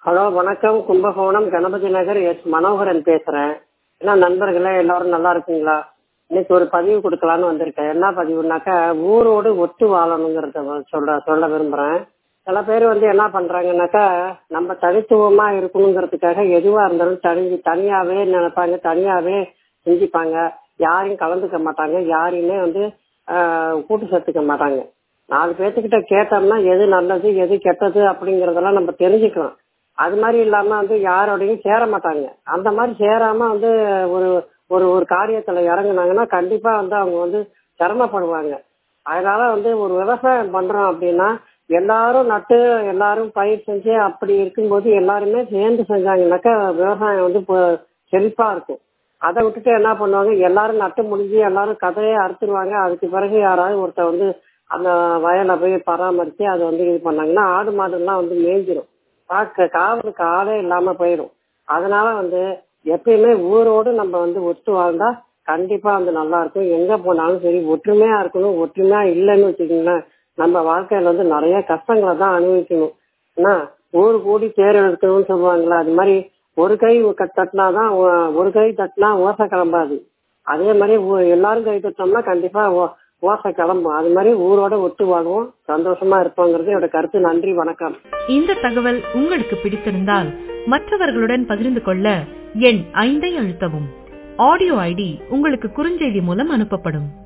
hello வணக்கம் Kumbakonam Ganapathi Nagar S Manoharan பேசுறேன் என்ன நண்பர்களே எல்லாரும் நல்லா இருக்கீங்களா இன்னைக்கு ஒரு பதிவு கொடுக்கலான்னு வந்திருக்கேன் என்ன பதிவுனாக்கா ஊரோடு ஒத்து வாழணுங்கிறத வ- சொல்ல சொல்ல விரும்புறேன் சில பேர் வந்து என்ன பண்றாங்கன்னாக்கா நம்ம தனித்துவமா இருக்கணுங்கிறதுக்காக எதுவா இருந்தாலும் தனி தனியாவே நினைப்பாங்க தனியாவே செஞ்சுப்பாங்க யாரையும் கலந்துக்க மாட்டாங்க யாரையுமே வந்து ஆஹ், கூட்டு சேர்த்துக்க மாட்டாங்க நாலு பேர்த்துக்கிட்ட கேட்டோம்னா எது நல்லது எது கெட்டது அப்படிங்கறதெல்லாம் நம்ம தெரிஞ்சுக்கலாம் அது மாதிரி இல்லாம வந்து யாரோடையும் சேர மாட்டாங்க அந்த மாதிரி சேராம வந்து ஒரு ஒரு ஒரு காரியத்துல இறங்குனாங்கன்னா கண்டிப்பா வந்து அவங்க வந்து சிரமப்படுவாங்க அதனால வந்து ஒரு விவசாயம் பண்றோம் அப்படின்னா எல்லாரும் நட்டு எல்லாரும் பயிர் செஞ்சு அப்படி இருக்கும்போது எல்லாருமே சேர்ந்து செஞ்சாங்கன்னாக்கா விவசாயம் வந்து இப்போ செழிப்பா இருக்கும் அதை விட்டுட்டு என்ன பண்ணுவாங்க எல்லாரும் நட்டு முடிஞ்சு எல்லாரும் கதையை அறுத்துருவாங்க அதுக்கு பிறகு யாராவது ஒருத்தர் வந்து அந்த வயலை போய் பராமரிச்சு அதை வந்து இது பண்ணாங்கன்னா ஆடு மாடுலாம் வந்து மேய்ஞ்சிரும் பார்க்க காவலுக்கு ஆளே இல்லாம போயிடும் அதனால வந்து எப்பயுமே ஊரோடு நம்ம வந்து ஒத்து வாழ்ந்தா கண்டிப்பா வந்து நல்லா இருக்கும் எங்க போனாலும் சரி ஒற்றுமையா இருக்கணும் ஒற்றுமையா இல்லைன்னு வச்சுக்கோங்களேன் நம்ம வாழ்க்கையில வந்து நிறைய கஷ்டங்களை தான் அனுபவிக்கணும் என்ன ஊர் கூடி தேர் எடுக்கணும்னு சொல்லுவாங்களா அது மாதிரி ஒரு கை க- தட்டினாதான் ஒ- ஒரு கை தட்டினா ஓசை கிளம்பாது அதே மாதிரி ஊ- எல்லாரும் கை தட்டினோம்னா கண்டிப்பா ஓ- ஓசை கிளம்பும் அது மாதிரி ஊரோட ஒத்து வாழ்வோம் சந்தோஷமா இருப்போங்கிறது என்னோட கருத்து நன்றி வணக்கம் இந்த தகவல் உங்களுக்கு பிடித்திருந்தால் மற்றவர்களுடன் பகிர்ந்து கொள்ள எண் ஐந்தை அழுத்தவும் ஆடியோ ஐடி உங்களுக்கு குறுஞ்செய்தி மூலம் அனுப்பப்படும்